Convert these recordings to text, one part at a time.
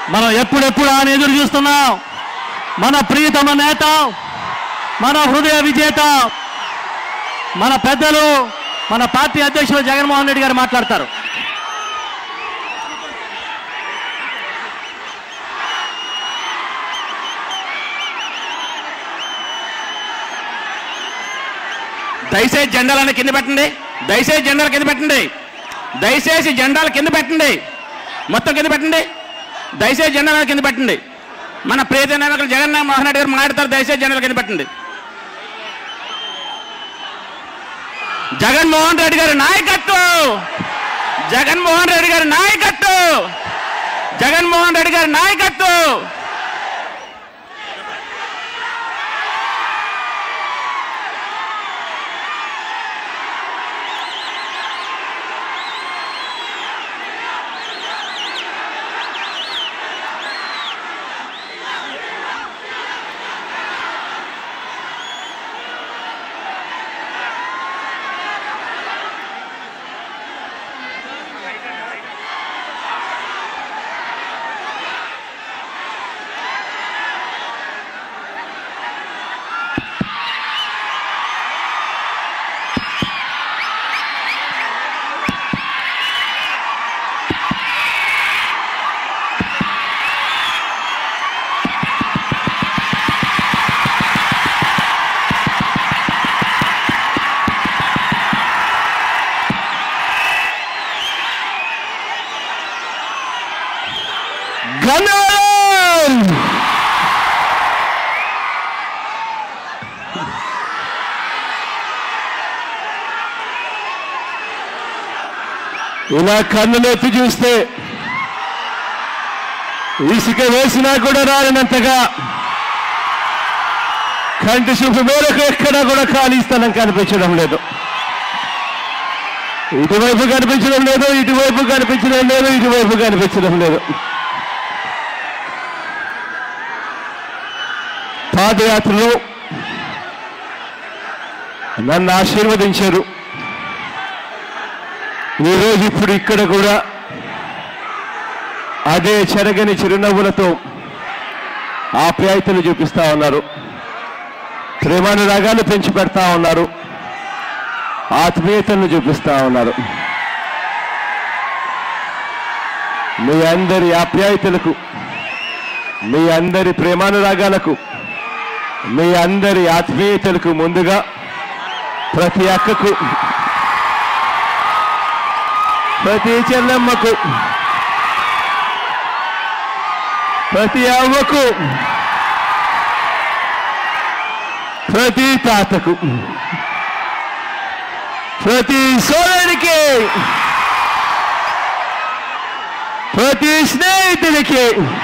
మనం ఎప్పుడెప్పుడు అని ఎదురు చూస్తున్నాం మన ప్రియతమ నేత మన హృదయ విజేత మన పెద్దలు మన పార్టీ అధ్యక్షులు జగన్మోహన్ రెడ్డి గారు మాట్లాడతారు దయచేసి జెండాలను కింద పెట్టండి దయచేసి జెండాలు కింద పెట్టండి దయచేసి జెండాలు కింద పెట్టండి మొత్తం కింద పెట్టండి దయచేసి జెండాలను కింద పెట్టండి మన ప్రియత నాయకులు జగన్ మోహన్ రెడ్డి గారు మాట్లాడతారు దయచేసి జెండాలు కింద పెట్టండి జగన్మోహన్ రెడ్డి గారి నాయకత్వం జగన్మోహన్ రెడ్డి గారి నాయకత్వం జగన్మోహన్ రెడ్డి గారి నాయకత్వం గన్నవరం ఇలా కన్నులెత్తి చూస్తే ఇసుక వేసినా కూడా రాలినంతగా కంటి చూపు మేరకు ఎక్కడా కూడా ఖాళీ స్థలం కనిపించడం లేదు ఇటువైపు కనిపించడం లేదు ఇటువైపు కనిపించడం లేదు ఇటువైపు కనిపించడం లేదు పాదయాత్రలో నన్ను ఆశీర్వదించారు ఈరోజు ఇప్పుడు ఇక్కడ కూడా అదే చెరగని చిరునవ్వులతో ఆప్యాయతలు చూపిస్తా ఉన్నారు ప్రేమానురాగాలు పెంచి పెడతా ఉన్నారు ఆత్మీయతలను చూపిస్తా ఉన్నారు మీ అందరి ఆప్యాయతలకు మీ అందరి ప్రేమానురాగాలకు మీ అందరి ఆత్మీయతలకు ముందుగా ప్రతి అక్కకు ప్రతి చెల్లెమ్మకు ప్రతి అవ్వకు ప్రతి తాతకు ప్రతి సోదరుడికి ప్రతి స్నేహితుడికి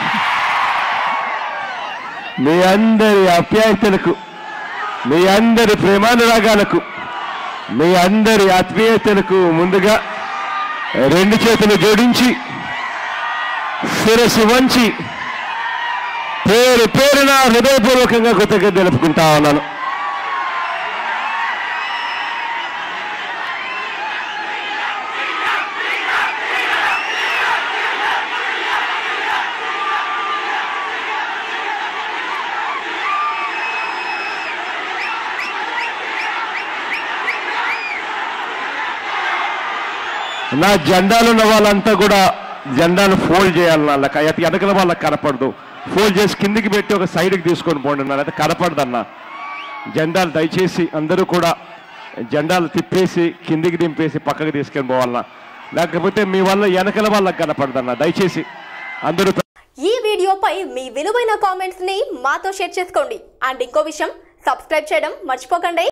మీ అందరి ఆప్యాయతలకు మీ అందరి ప్రేమానురాగాలకు మీ అందరి ఆత్మీయతలకు ముందుగా రెండు చేతులు జోడించి శిరస్సు వంచి పేరు పేరున హృదయపూర్వకంగా కృతజ్ఞత తెలుపుకుంటా ఉన్నాను నా జెండాలు ఉన్న వాళ్ళంతా కూడా జెండాను ఫోల్డ్ చేయాలి వాళ్ళకి అయితే వెనకల వాళ్ళకి కనపడదు ఫోల్డ్ చేసి కిందికి పెట్టి ఒక సైడ్కి తీసుకొని పోండి అన్నారు అయితే కనపడదన్న జెండాలు దయచేసి అందరూ కూడా జెండాలు తిప్పేసి కిందికి దింపేసి పక్కకి తీసుకొని పోవాలన్నా లేకపోతే మీ వల్ల వెనకల వాళ్ళకి కనపడదన్న దయచేసి అందరూ ఈ వీడియోపై మీ విలువైన కామెంట్స్ ని మాతో షేర్ చేసుకోండి అండ్ ఇంకో విషయం సబ్స్క్రైబ్ చేయడం మర్చిపోకండి